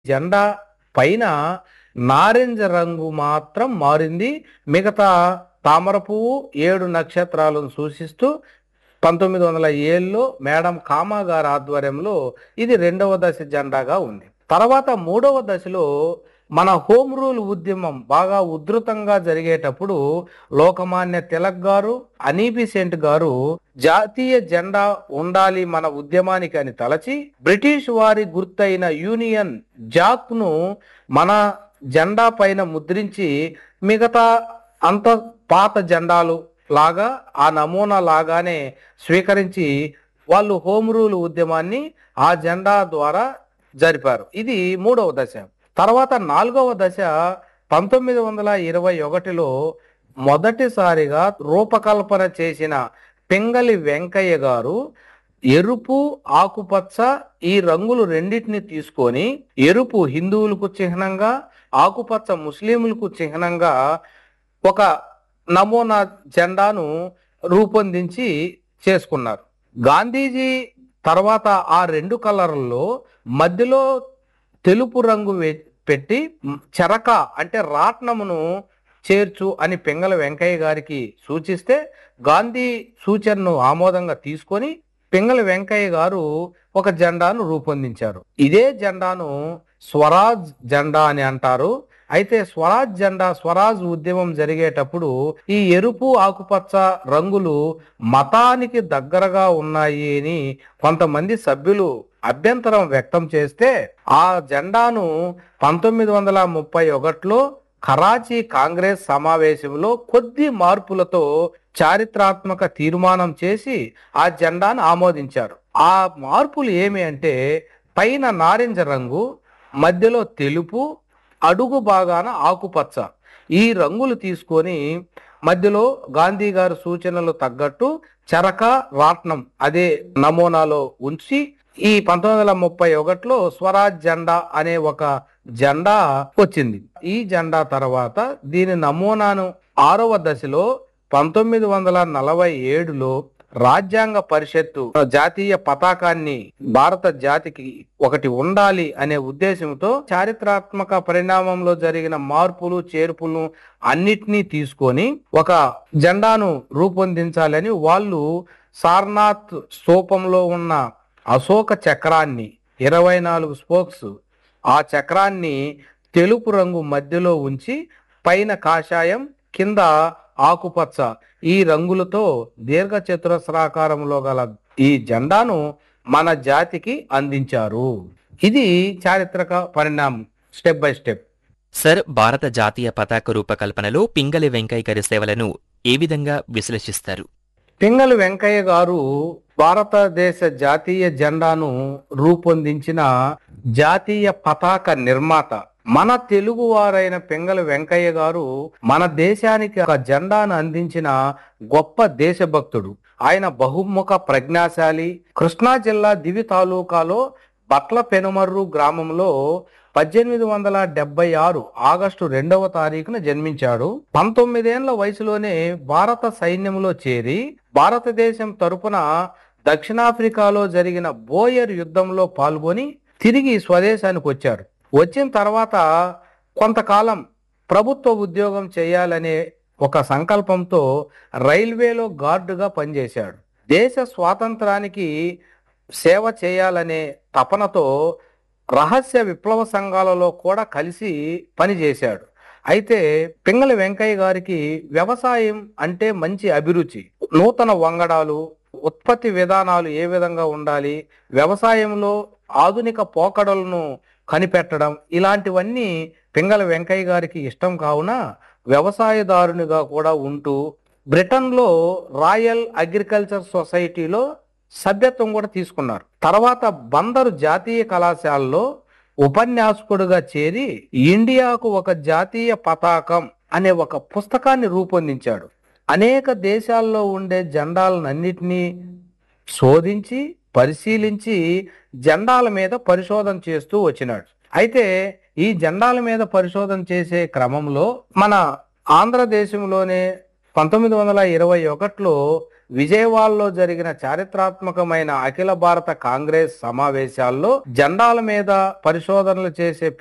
జెండా పైన నారింజ రంగు మాత్రం మారింది మిగతా తామర పువ్వు ఏడు నక్షత్రాలను సూచిస్తూ పంతొమ్మిది వందల ఏళ్ళలో మేడం కామా గారి ఆధ్వర్యంలో ఇది రెండవ దశ జెండాగా ఉంది తర్వాత మూడవ దశలో మన హోమ్ రూల్ ఉద్యమం బాగా ఉధృతంగా జరిగేటప్పుడు లోకమాన్య తిలక్ గారు అనీబిసెంట్ గారు జాతీయ జెండా ఉండాలి మన ఉద్యమానికి అని తలచి బ్రిటిష్ వారి గుర్తైన యూనియన్ జాక్ ను మన జెండా పైన ముద్రించి మిగతా అంత పాత జెండాలు లాగా ఆ నమూనా లాగానే స్వీకరించి వాళ్ళు హోమ్ రూల్ ఉద్యమాన్ని ఆ జెండా ద్వారా జరిపారు ఇది మూడవ దశ తర్వాత నాలుగవ దశ పంతొమ్మిది వందల ఇరవై ఒకటిలో మొదటిసారిగా రూపకల్పన చేసిన పింగళి వెంకయ్య గారు ఎరుపు ఆకుపచ్చ ఈ రంగులు రెండింటిని తీసుకొని ఎరుపు హిందువులకు చిహ్నంగా ఆకుపచ్చ ముస్లింలకు చిహ్నంగా ఒక నమూనా జెండాను రూపొందించి చేసుకున్నారు గాంధీజీ తర్వాత ఆ రెండు కలర్లలో మధ్యలో తెలుపు రంగు వే- పెట్టి మ్, చెరక అంటే రాట్నమును చేర్చు అని పింగళ వెంకయ్య గారికి సూచిస్తే గాంధీ సూచనను ఆమోదంగా తీసుకొని పింగళ వెంకయ్య గారు ఒక జెండాను రూపొందించారు ఇదే జెండాను స్వరాజ్ జెండా అని అంటారు అయితే స్వరాజ్ జెండా స్వరాజ్ ఉద్యమం జరిగేటప్పుడు ఈ ఎరుపు ఆకుపచ్చ రంగులు మతానికి దగ్గరగా ఉన్నాయి అని కొంతమంది సభ్యులు అభ్యంతరం వ్యక్తం చేస్తే ఆ జెండాను పంతొమ్మిది వందల ముప్పై ఒకటిలో కరాచీ కాంగ్రెస్ సమావేశంలో కొద్ది మార్పులతో చారిత్రాత్మక తీర్మానం చేసి ఆ జెండాను ఆమోదించారు ఆ మార్పులు ఏమి అంటే పైన నారింజ రంగు మధ్యలో తెలుపు అడుగు భాగాన ఆకుపచ్చ ఈ రంగులు తీసుకొని మధ్యలో గాంధీ గారి సూచనలు తగ్గట్టు చరక రాట్నం అదే నమూనాలో ఉంచి ఈ పంతొమ్మిది వందల ముప్పై ఒకటిలో స్వరాజ్ జెండా అనే ఒక జెండా వచ్చింది ఈ జెండా తర్వాత దీని నమూనాను ఆరవ దశలో పంతొమ్మిది వందల నలభై ఏడులో రాజ్యాంగ పరిషత్తు జాతీయ పతాకాన్ని భారత జాతికి ఒకటి ఉండాలి అనే ఉద్దేశంతో చారిత్రాత్మక పరిణామంలో జరిగిన మార్పులు చేర్పులు అన్నిటినీ తీసుకొని ఒక జెండాను రూపొందించాలని వాళ్ళు సార్నాథ్ స్తూపంలో ఉన్న అశోక చక్రాన్ని ఇరవై నాలుగు స్పోక్స్ ఆ చక్రాన్ని తెలుపు రంగు మధ్యలో ఉంచి పైన కాషాయం కింద ఆకుపచ్చ ఈ రంగులతో దీర్ఘ చతురస్రాకారంలో గల ఈ జెండాను మన జాతికి అందించారు ఇది చారిత్రక పరిణామం స్టెప్ బై స్టెప్ సర్ భారత జాతీయ పతాక రూపకల్పనలో పింగళి వెంకయ్య గారి సేవలను ఏ విధంగా విశ్లేషిస్తారు పింగళి వెంకయ్య గారు భారతదేశ జాతీయ జెండాను రూపొందించిన జాతీయ పతాక నిర్మాత మన తెలుగు వారైన పింగళి వెంకయ్య గారు మన దేశానికి ఒక జెండాను అందించిన గొప్ప దేశభక్తుడు ఆయన బహుముఖ ప్రజ్ఞాశాలి కృష్ణా జిల్లా దివి తాలూకాలో బట్ల పెనుమర్రు గ్రామంలో పద్దెనిమిది వందల డెబ్బై ఆరు ఆగస్టు రెండవ తారీఖున జన్మించాడు పంతొమ్మిదేళ్ల వయసులోనే భారత సైన్యంలో చేరి భారతదేశం తరపున దక్షిణాఫ్రికాలో జరిగిన బోయర్ యుద్ధంలో పాల్గొని తిరిగి స్వదేశానికి వచ్చారు వచ్చిన తర్వాత కొంతకాలం ప్రభుత్వ ఉద్యోగం చేయాలనే ఒక సంకల్పంతో రైల్వేలో గార్డుగా పనిచేశాడు దేశ స్వాతంత్రానికి సేవ చేయాలనే తపనతో రహస్య విప్లవ సంఘాలలో కూడా కలిసి పనిచేశాడు అయితే పింగళి వెంకయ్య గారికి వ్యవసాయం అంటే మంచి అభిరుచి నూతన వంగడాలు ఉత్పత్తి విధానాలు ఏ విధంగా ఉండాలి వ్యవసాయంలో ఆధునిక పోకడలను కనిపెట్టడం ఇలాంటివన్నీ పింగళి వెంకయ్య గారికి ఇష్టం కావున వ్యవసాయదారునిగా కూడా ఉంటూ బ్రిటన్లో రాయల్ అగ్రికల్చర్ సొసైటీలో సభ్యత్వం కూడా తీసుకున్నారు తర్వాత బందరు జాతీయ కళాశాలలో ఉపన్యాసకుడుగా చేరి ఇండియాకు ఒక జాతీయ పతాకం అనే ఒక పుస్తకాన్ని రూపొందించాడు అనేక దేశాల్లో ఉండే జెండాలన్నింటినీ శోధించి పరిశీలించి జెండాల మీద పరిశోధన చేస్తూ వచ్చినాడు అయితే ఈ జెండాల మీద పరిశోధన చేసే క్రమంలో మన ఆంధ్రదేశంలోనే పంతొమ్మిది వందల ఇరవై ఒకటిలో విజయవాడలో జరిగిన చారిత్రాత్మకమైన అఖిల భారత కాంగ్రెస్ సమావేశాల్లో జెండాల మీద పరిశోధనలు చేసే